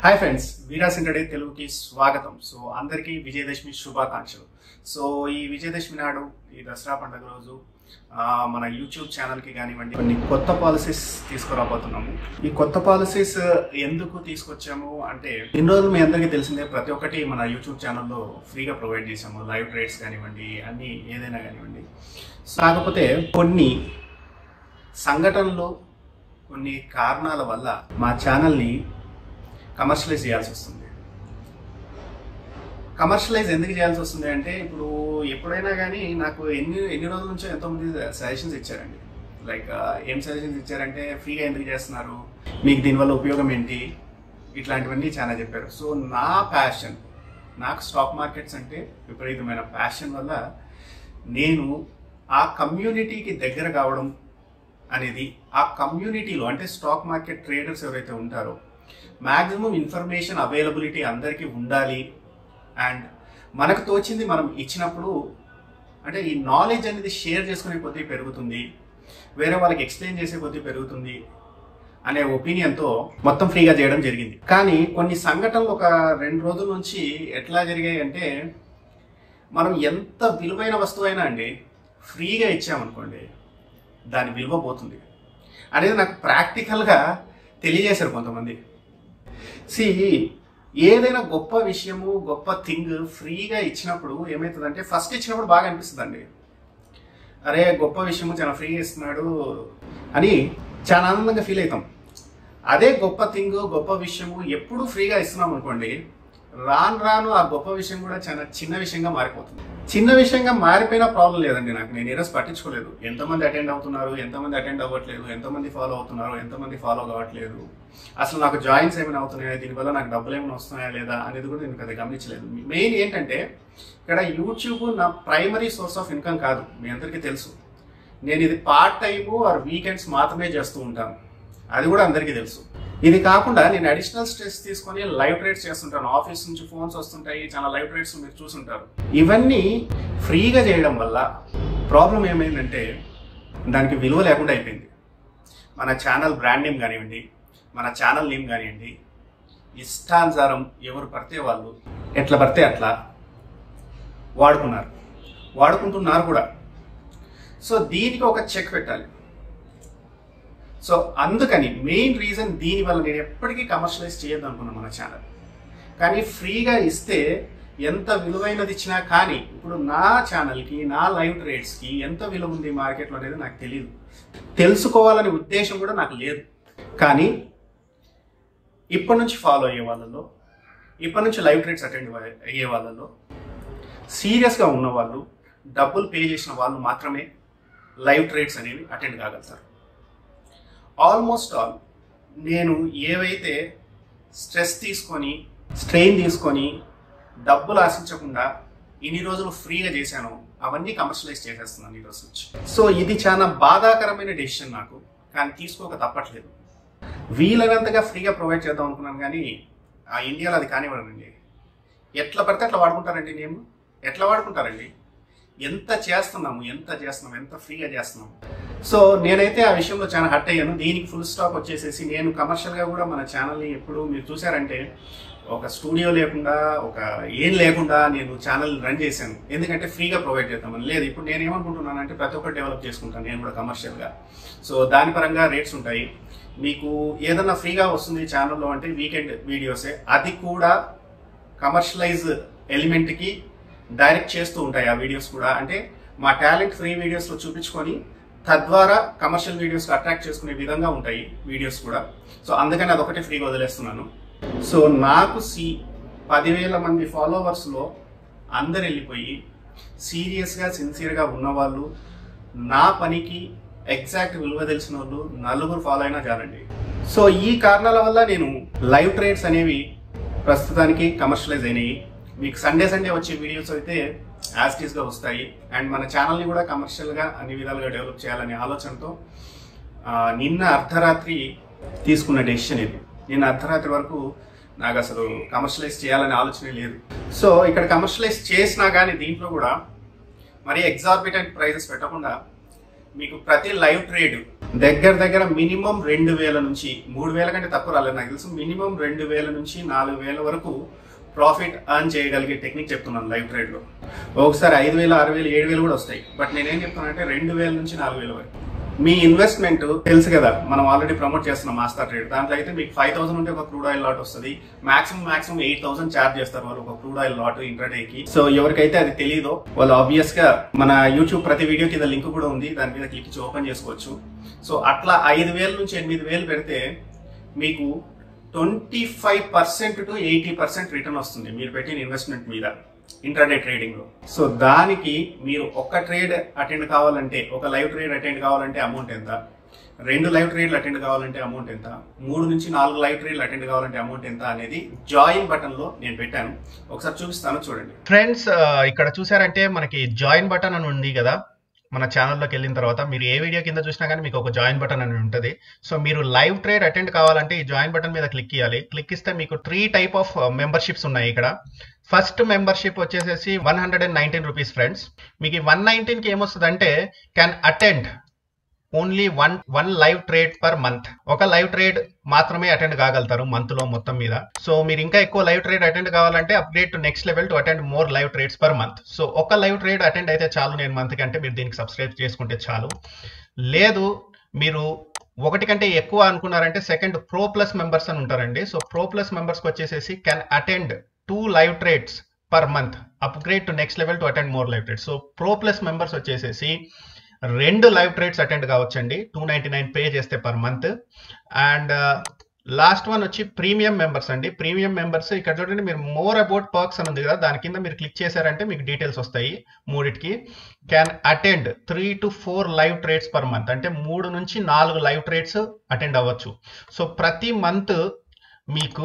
hi friends వీరాస్ intraday తెలుగుకి స్వాగతం so అందరికీ విజయదశమి శుభాకాంక్షలు సో ఈ విజయదశమి నాడు ఈ దసరా పండుగ రోజు ఆ, మన యూట్యూబ్ ఛానల్కి కానివ్వండి కొన్ని కొత్త పాలసీస్ తీసుకురాబోతున్నాము ఈ కొత్త పాలసీస్ ఎందుకు తీసుకొచ్చాము అంటే ఇన్ని రోజులు మీ అందరికీ తెలిసిందే ప్రతి ఒక్కటి మన యూట్యూబ్ ఛానల్లో ఫ్రీగా ప్రొవైడ్ చేసాము లైవ్ ట్రేడ్స్ కానివ్వండి అన్ని ఏదైనా కానివ్వండి కాకపోతే కొన్ని సంఘటనలు కొన్ని కారణాల వల్ల మా ఛానల్ని కమర్షియలైజ్ చేయాల్సి వస్తుంది కమర్షియలైజ్ ఎందుకు చేయాల్సి వస్తుంది అంటే ఇప్పుడు ఎప్పుడైనా కానీ నాకు ఎన్ని ఎన్ని రోజుల నుంచో ఎంతోమంది సజెషన్స్ ఇచ్చారండి లైక్ ఏం సజెషన్స్ ఇచ్చారంటే ఫ్రీగా ఎందుకు చేస్తున్నారు మీకు దీనివల్ల ఉపయోగం ఏంటి ఇట్లాంటివన్నీ చాలా చెప్పారు సో నా ప్యాషన్ నాకు స్టాక్ మార్కెట్స్ అంటే విపరీతమైన ప్యాషన్ వల్ల నేను ఆ కమ్యూనిటీకి దగ్గర కావడం అనేది ఆ కమ్యూనిటీలో అంటే స్టాక్ మార్కెట్ ట్రేడర్స్ ఎవరైతే ఉంటారో మ్యాక్సిమం ఇన్ఫర్మేషన్ అవైలబిలిటీ అందరికీ ఉండాలి అండ్ మనకు తోచింది మనం ఇచ్చినప్పుడు అంటే ఈ నాలెడ్జ్ అనేది షేర్ చేసుకునే కొద్దీ పెరుగుతుంది వేరే వాళ్ళకి ఎక్స్ప్లెయిన్ చేసే కొద్దీ పెరుగుతుంది అనే ఒపీనియన్తో మొత్తం ఫ్రీగా చేయడం జరిగింది కానీ కొన్ని సంఘటనలు ఒక రెండు రోజుల నుంచి ఎట్లా జరిగాయి అంటే మనం ఎంత విలువైన వస్తువు అయినా అండి ఫ్రీగా ఇచ్చామనుకోండి దాని విలువ పోతుంది అనేది నాకు ప్రాక్టికల్గా తెలియజేశారు కొంతమంది సి ఏదైనా గొప్ప విషయము గొప్ప థింగ్ ఫ్రీగా ఇచ్చినప్పుడు ఏమవుతుందంటే ఫస్ట్ ఇచ్చినప్పుడు బాగా అనిపిస్తుందండి అరే గొప్ప విషయము చాలా ఫ్రీగా ఇస్తున్నాడు అని చాలా ఆనందంగా ఫీల్ అవుతాం అదే గొప్ప థింగ్ గొప్ప విషయము ఎప్పుడు ఫ్రీగా ఇస్తున్నాం అనుకోండి రాను రాను ఆ గొప్ప విషయం కూడా చాలా చిన్న విషయంగా మారిపోతుంది చిన్న విషయంగా మారిపోయినా ప్రాబ్లం లేదండి నాకు నేను ఈరోజు పట్టించుకోలేదు ఎంతమంది అటెండ్ అవుతున్నారు ఎంతమంది అటెండ్ అవ్వట్లేదు ఎంతమంది ఫాలో అవుతున్నారు ఎంతమంది ఫాలో కావట్లేదు అసలు నాకు జాయిన్స్ ఏమైనా అవుతున్నాయా దీనివల్ల నాకు డబ్బులు ఏమైనా వస్తున్నాయా లేదా అనేది కూడా నేను పెద్ద గమనించలేదు మెయిన్ ఏంటంటే ఇక్కడ యూట్యూబ్ నా ప్రైమరీ సోర్స్ ఆఫ్ ఇన్కమ్ కాదు మీ అందరికీ తెలుసు నేను ఇది పార్ట్ టైము ఆర్ వీకెండ్స్ మాత్రమే చేస్తూ ఉంటాను అది కూడా అందరికీ తెలుసు ఇది కాకుండా నేను అడిషనల్ స్ట్రెస్ తీసుకొని లైవ్ ట్రేడ్స్ చేస్తుంటాను ఆఫీస్ నుంచి ఫోన్స్ వస్తుంటాయి చాలా లైవ్ ట్రేడ్స్ మీరు చూసుంటారు ఇవన్నీ ఫ్రీగా చేయడం వల్ల ప్రాబ్లం ఏమైందంటే దానికి విలువ లేకుండా అయిపోయింది మన ఛానల్ బ్రాండ్ నేమ్ కానివ్వండి మన ఛానల్ నేమ్ కానివ్వండి ఇష్టానుసారం ఎవరు పడితే వాళ్ళు ఎట్లా పడితే అట్లా వాడుకున్నారు వాడుకుంటున్నారు కూడా సో దీనికి ఒక చెక్ పెట్టాలి సో అందుకని మెయిన్ రీజన్ దీనివల్ల నేను ఎప్పటికీ కమర్షియలైజ్ చేయొద్దు అనుకున్నాను మన ఛానల్ కానీ ఫ్రీగా ఇస్తే ఎంత విలువైనది ఇచ్చినా కానీ ఇప్పుడు నా ఛానల్కి నా లైవ్ ట్రేడ్స్కి ఎంత విలువ ఉంది మార్కెట్లో అనేది నాకు తెలియదు తెలుసుకోవాలనే ఉద్దేశం కూడా నాకు లేదు కానీ ఇప్పటి నుంచి ఫాలో అయ్యే వాళ్ళలో ఇప్పటి నుంచి లైవ్ ట్రేడ్స్ అటెండ్ అయ్యే వాళ్ళలో సీరియస్గా ఉన్న వాళ్ళు డబ్బులు పే చేసిన వాళ్ళు మాత్రమే లైవ్ ట్రేడ్స్ అనేవి అటెండ్ కాగలుగుతారు ఆల్మోస్ట్ ఆల్ నేను ఏవైతే స్ట్రెస్ తీసుకొని స్ట్రెయిన్ తీసుకొని డబ్బులు ఆశించకుండా ఇన్ని రోజులు ఫ్రీగా చేశాను అవన్నీ కమర్షియలైజ్ చేసేస్తున్నాను ఈ రోజు నుంచి సో ఇది చాలా బాధాకరమైన డెసిషన్ నాకు కానీ తీసుకోక తప్పట్లేదు వీలైనంతగా ఫ్రీగా ప్రొవైడ్ చేద్దాం అనుకున్నాను కానీ ఆ ఇండియాలో అది కానివ్వడండి ఎట్లా పడితే అట్లా వాడుకుంటారండి నేను ఎట్లా వాడుకుంటారండి ఎంత చేస్తున్నాము ఎంత చేస్తున్నాము ఎంత ఫ్రీగా చేస్తున్నాము సో నేనైతే ఆ విషయంలో చాలా హట్ అయ్యాను దీనికి ఫుల్ స్టాప్ వచ్చేసేసి నేను కమర్షియల్గా కూడా మన ఛానల్ని ఎప్పుడు మీరు చూసారంటే ఒక స్టూడియో లేకుండా ఒక ఏం లేకుండా నేను ఛానల్ రన్ చేశాను ఎందుకంటే ఫ్రీగా ప్రొవైడ్ చేద్దామని లేదు ఇప్పుడు నేను ఏమనుకుంటున్నాను అంటే ప్రతి ఒక్కటి డెవలప్ చేసుకుంటాను నేను కూడా కమర్షియల్గా సో దాని పరంగా రేట్స్ ఉంటాయి మీకు ఏదన్నా ఫ్రీగా వస్తుంది ఛానల్లో అంటే వీకెండ్ వీడియోసే అది కూడా కమర్షియలైజ్ ఎలిమెంట్కి డైరెక్ట్ చేస్తూ ఉంటాయి ఆ వీడియోస్ కూడా అంటే మా టాలెంట్ ఫ్రీ వీడియోస్లో చూపించుకొని తద్వారా కమర్షియల్ వీడియోస్ అట్రాక్ట్ చేసుకునే విధంగా ఉంటాయి వీడియోస్ కూడా సో అందుకని అదొకటి ఫ్రీగా వదిలేస్తున్నాను సో నాకు సి పదివేల మంది ఫాలోవర్స్లో అందరు వెళ్ళిపోయి సీరియస్గా సిన్సియర్గా ఉన్నవాళ్ళు నా పనికి ఎగ్జాక్ట్ విలువ తెలిసిన వాళ్ళు నలుగురు ఫాలో అయినా చాలండి సో ఈ కారణాల వల్ల నేను లైవ్ ట్రేడ్స్ అనేవి ప్రస్తుతానికి కమర్షియలైజ్ అయినాయి మీకు సండే సండే వచ్చే వీడియోస్ అయితే యాజ్ గా వస్తాయి అండ్ మన ఛానల్ని కూడా కమర్షియల్గా అన్ని విధాలుగా డెవలప్ చేయాలనే ఆలోచనతో ఆ, నిన్న అర్ధరాత్రి తీసుకున్న డెసిషన్ ఇది నిన్న అర్ధరాత్రి వరకు నాకు అసలు కమర్షియలైజ్ చేయాలనే ఆలోచనే లేదు సో ఇక్కడ కమర్షియలైజ్ చేసినా కానీ దీంట్లో కూడా మరీ ఎగ్జార్బిటెంట్ ప్రైజెస్ పెట్టకుండా మీకు ప్రతి లైవ్ ట్రేడ్ దగ్గర దగ్గర మినిమం రెండు వేల నుంచి మూడు వేల కంటే తక్కువ రాలేదు నాకు తెలుసు మినిమం రెండు వేల నుంచి నాలుగు వేల వరకు ప్రాఫిట్ అర్న్ చేయగలిగే టెక్నిక్ చెప్తున్నాను లైవ్ ట్రేడ్ లో ఒకసారి ఐదు వేలు ఆరు వేలు ఏడు వేలు కూడా వస్తాయి బట్ నేనేం చెప్తానంటే రెండు వేల నుంచి నాలుగు వేల వరకు మీ ఇన్వెస్ట్మెంట్ తెలుసు కదా మనం ఆల్రెడీ ప్రమోట్ చేస్తున్నాం మాస్టర్ ట్రేడ్ దాంట్లో అయితే మీకు ఫైవ్ థౌసండ్ ఉంటే ఒక క్రూడ్ ఆయిల్ లాట్ వస్తుంది maximum maximum eight thousand charge చేస్తారు వాళ్ళు ఒక క్రూడ్ ఆయిల్ లాట్ ఇంటర్డేకి సో ఎవరికైతే అది తెలియదో వాళ్ళు ఆబ్వియస్ గా మన యూట్యూబ్ ప్రతి వీడియో కింద లింక్ కూడా ఉంది దాని మీద క్లిక్ ఇచ్చి ఓపెన్ చేసుకోవచ్చు సో అట్లా ఐదు వేల నుంచి ఎనిమిది వేలు పెడితే మీకు twenty five percent to eighty percent return వస్తుంది మీరు పెట్టిన ఇన్వెస్ట్మెంట్ మీద ఇంటర్డే ట్రేడింగ్ లో సో దానికి మీరు ఒక ట్రేడ్ అటెండ్ కావాలంటే ఒక లైవ్ ట్రేడ్ అటెండ్ కావాలంటే అమౌంట్ ఎంత రెండు లైవ్ ట్రేడ్లు అటెండ్ కావాలంటే అమౌంట్ ఎంత మూడు నుంచి నాలుగు లైవ్ ట్రేడ్లు అటెండ్ కావాలంటే అమౌంట్ ఎంత అనేది జాయిన్ బటన్ లో నేను పెట్టాను ఒకసారి చూపిస్తాను చూడండి ఫ్రెండ్స్ ఆ, ఇక్కడ చూసారంటే మనకి జాయిన్ బటన్ అని ఉంది కదా మన ఛానల్లోకి వెళ్ళిన తర్వాత మీరు ఏ వీడియో కింద చూసినా కానీ మీకు ఒక జాయిన్ బటన్ అని ఉంటుంది సో మీరు లైవ్ ట్రేడ్ అటెండ్ కావాలంటే ఈ జాయిన్ బటన్ మీద క్లిక్ చేయాలి క్లిక్ ఇస్తే మీకు త్రీ టైప్ ఆఫ్ మెంబర్షిప్స్ ఉన్నాయి ఇక్కడ ఫస్ట్ మెంబర్షిప్ వచ్చేసేసి one hundred and nineteen rupees friends మీకు ఈ వన్ నైన్టీన్కి ఏమొస్తుంది అంటే can attend only one one live trade per month ఒక లైవ్ ట్రేడ్ మాత్రమే అటెండ్ కాగలుగుతారు మంత్ లో మొత్తం మీద సో మీరు ఇంకా ఎక్కువ లైవ్ ట్రేడ్ అటెండ్ కావాలంటే update to next level to attend more live trades per month so ఒక లైవ్ ట్రేడ్ అటెండ్ అయితే చాలు నేను మంత్ కంటే మీరు దీనికి సబ్స్క్రైబ్ చేసుకుంటే చాలు లేదు మీరు ఒకటి కంటే ఎక్కువ అనుకున్నారంటే సెకండ్ ప్రో ప్లస్ మెంబర్స్ అని ఉంటారండి సో ప్రో ప్లస్ మెంబర్స్కి వచ్చేసేసి can attend two live trades per month upgrade to next level to attend more live trades so pro plus members వచ్చేసేసి రెండు లైవ్ ట్రేడ్స్ అటెండ్ కావచ్చండి టూ నైంటీ నైన్ పే చేస్తే per month and last one వచ్చి premium members అండి premium members ఇక్కడ చూడండి మీరు more about perks అని ఉంది కదా దాని కింద మీరు క్లిక్ చేశారంటే మీకు డీటెయిల్స్ వస్తాయి మూడిటికి can attend three to four live trades per month అంటే మూడు నుంచి నాలుగు లైవ్ ట్రేడ్స్ అటెండ్ అవ్వచ్చు సో ప్రతి మంత్ మీకు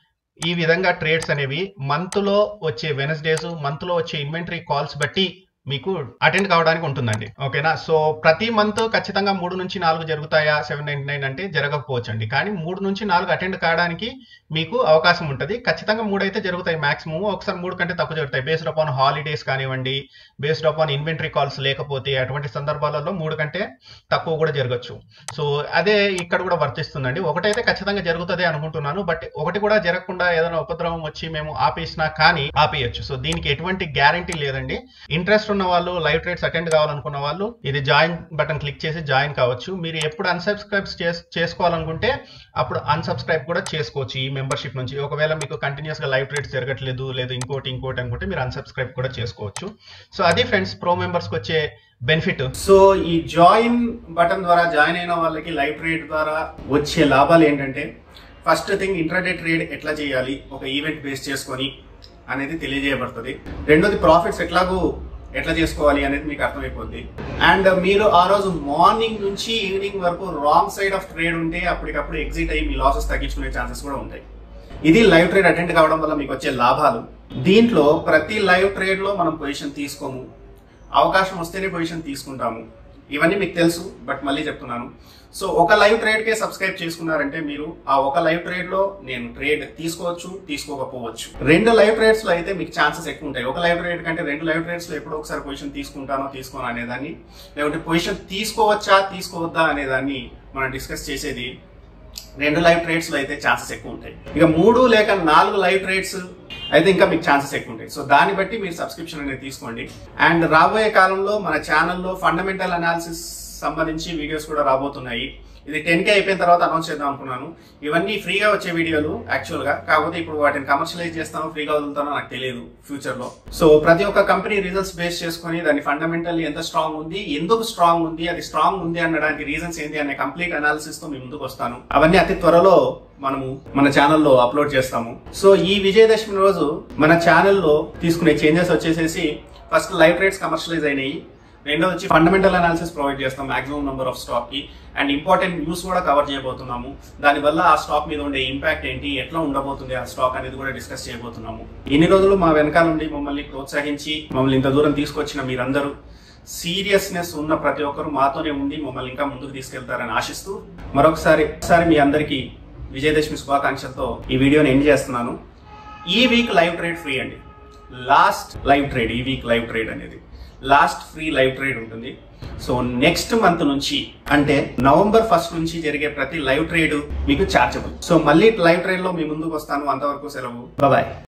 ఈ విధంగా ట్రేడ్స్ అనేవి మంత్లో వచ్చే వెనస్డేస్ మంత్లో వచ్చే ఇన్వెంటరీ కాల్స్ బట్టి మీకు అటెండ్ కావడానికి ఉంటుందండి ఓకేనా సో ప్రతి మంత్ ఖచ్చితంగా మూడు నుంచి నాలుగు జరుగుతాయా సెవెన్ నైన్టీ నైన్ అంటే జరగకపోవచ్చు అండి కానీ మూడు నుంచి నాలుగు అటెండ్ కావడానికి మీకు అవకాశం ఉంటుంది ఖచ్చితంగా మూడు అయితే జరుగుతాయి మాక్సిమం ఒకసారి మూడు కంటే తక్కువ జరుగుతాయి బేస్డ్ అపాన్ హాలిడేస్ కానివ్వండి బేస్డ్ అపాన్ ఇన్వెంటరీ కాల్స్ లేకపోతే అటువంటి సందర్భాలలో మూడు కంటే తక్కువ కూడా జరగచ్చు సో అదే ఇక్కడ కూడా వర్తిస్తుందండి ఒకటైతే ఖచ్చితంగా జరుగుతుంది అనుకుంటున్నాను బట్ ఒకటి కూడా జరగకుండా ఏదైనా ఉపద్రవం వచ్చి మేము ఆపేసినా కానీ ఆపేయచ్చు సో దీనికి ఎటువంటి గ్యారంటీ లేదండి ఇంట్రెస్ట్ ఉన్న వాళ్ళు లైవ్ ట్రేడ్స్ అటెండ్ కావాలనుకున్న వాళ్ళు ఇది జాయిన్ బటన్ క్లిక్ చేసి జాయిన్ కావచ్చు మీరు ఎప్పుడు అన్సబ్స్క్రైబ్ చేసుకోవాలనుకుంటే అప్పుడు అన్సబ్స్క్రైబ్ కూడా చేసుకోవచ్చు ఈ మెంబర్షిప్ నుంచి ఒకవేళ మీకు కంటిన్యూస్ గా లైవ్ ట్రేడ్స్ జరగట్లేదు లేదు ఇంకోటి ఇంకోటి అనుకుంటే మీరు అన్సబ్స్క్రైబ్ కూడా చేసుకోవచ్చు సో అది ఫ్రెండ్స్ ప్రో మెంబర్స్ కి వచ్చే బెనిఫిట్ సో ఈ జాయిన్ బటన్ ద్వారా జాయిన్ అయిన వాళ్ళకి లైవ్ ట్రేడ్ ద్వారా వచ్చే లాభాలు ఏంటంటే ఫస్ట్ థింగ్ ఇంటర్డే ట్రేడ్ ఎట్లా చేయాలి ఒక ఈవెంట్ బేస్ చేసుకొని అనేది తెలియజేయబడుతుంది రెండోది ప్రాఫిట్స్ ఎట్లాగూ ఎట్లా చేసుకోవాలి అనేది మీకు అర్థమైపోద్ది అండ్ మీరు ఆ రోజు మార్నింగ్ నుంచి ఈవినింగ్ వరకు రాంగ్ సైడ్ ఆఫ్ ట్రేడ్ ఉంటే అప్పటికప్పుడు ఎగ్జిట్ అయ్యి మీ లాసెస్ తగ్గించుకునే ఛాన్సెస్ కూడా ఉంటాయి ఇది లైవ్ ట్రేడ్ అటెండ్ కావడం వల్ల మీకు వచ్చే లాభాలు దీంట్లో ప్రతి లైవ్ ట్రేడ్ లో మనం పొజిషన్ తీసుకోము అవకాశం వస్తేనే పొజిషన్ తీసుకుంటాము ఇవన్నీ మీకు తెలుసు బట్ మళ్ళీ చెప్తున్నాను సో ఒక లైవ్ ట్రేడ్ కే సబ్స్క్రైబ్ చేసుకున్నారంటే మీరు ఆ ఒక లైవ్ ట్రేడ్ లో నేను ట్రేడ్ తీసుకోవచ్చు తీసుకోకపోవచ్చు రెండు లైవ్ ట్రేడ్స్ లో అయితే మీకు ఛాన్సెస్ ఎక్కువ ఉంటాయి ఒక లైవ్ ట్రేడ్ కంటే రెండు లైవ్ ట్రేడ్స్ లో ఎప్పుడో ఒకసారి పొజిషన్ తీసుకుంటానో తీసుకోను అనేదాన్ని లేకుంటే పొజిషన్ తీసుకోవచ్చా తీసుకోవద్దా అనేదాన్ని మనం డిస్కస్ చేసేది రెండు లైవ్ ట్రేడ్స్ లో అయితే ఛాన్సెస్ ఎక్కువ ఉంటాయి ఇక మూడు లేక నాలుగు లైవ్ ట్రేడ్స్ అయితే ఇంకా మీకు ఛాన్సెస్ ఎక్కువ ఉంటాయి సో దాన్ని బట్టి మీరు సబ్స్క్రిప్షన్ అనేది తీసుకోండి అండ్ రాబోయే కాలంలో మన ఛానల్లో ఫండమెంటల్ అనాలిసిస్ సంబంధించి వీడియోస్ కూడా రాబోతున్నాయి ఇది టెన్ కే అయిపోయిన తర్వాత అనౌన్స్ చేద్దాం అనుకున్నాను ఇవన్నీ ఫ్రీగా వచ్చే వీడియోలు యాక్చువల్ గా కాకపోతే ఇప్పుడు వాటిని కమర్షియలైజ్ చేస్తామో ఫ్రీగా వదులుతానో నాకు తెలియదు ఫ్యూచర్ లో సో ప్రతి ఒక్క కంపెనీ రిజల్ట్స్ బేస్ చేసుకుని దాని ఫండమెంటల్ ఎంత స్ట్రాంగ్ ఉంది ఎందుకు స్ట్రాంగ్ ఉంది అది స్ట్రాంగ్ ఉంది అనడానికి రీజన్స్ ఏంటి అనే కంప్లీట్ అనాలిసిస్ తో మీ ముందుకు వస్తాను అవన్నీ అతి త్వరలో మనము మన ఛానల్లో అప్లోడ్ చేస్తాము సో ఈ విజయదశమి రోజు మన ఛానల్లో తీసుకునే చేంజెస్ వచ్చేసేసి ఫస్ట్ లైవ్ ట్రేడ్స్ కమర్షియలైజ్ అయినాయి రెండో వచ్చి ఫండమెంటల్ అనాలిసిస్ ప్రొవైడ్ చేస్తాం మాక్సిమం నెంబర్ ఆఫ్ స్టాక్ కి అండ్ ఇంపార్టెంట్ న్యూస్ కూడా కవర్ చేయబోతున్నాము దానివల్ల ఆ స్టాక్ మీద ఉండే ఇంపాక్ట్ ఏంటి ఎట్లా ఉండబోతుంది ఆ స్టాక్ అనేది కూడా డిస్కస్ చేయబోతున్నాము ఇన్ని రోజులు మా వెనకాల నుండి మమ్మల్ని ప్రోత్సహించి మమ్మల్ని ఇంత దూరం తీసుకొచ్చిన మీరందరూ సీరియస్నెస్ ఉన్న ప్రతి ఒక్కరు మాతోనే ఉండి మమ్మల్ని ఇంకా ముందుకు తీసుకెళ్తారని ఆశిస్తూ మరొకసారి ఒకసారి మీ అందరికీ విజయదశమి శుభాకాంక్షలతో ఈ వీడియోని ఎండ్ చేస్తున్నాను ఈ వీక్ లైవ్ ట్రేడ్ ఫ్రీ అండి లాస్ట్ లైవ్ ట్రేడ్ ఈ వీక్ లైవ్ ట్రేడ్ అనేది లాస్ట్ ఫ్రీ లైవ్ ట్రేడ్ ఉంటుంది సో నెక్స్ట్ మంత్ నుంచి అంటే నవంబర్ ఫస్ట్ నుంచి జరిగే ప్రతి లైవ్ ట్రేడ్ మీకు చార్జబుల్ సో మళ్ళీ లైవ్ ట్రేడ్ లో మీ ముందుకు వస్తాను అంతవరకు సెలవు బాయ్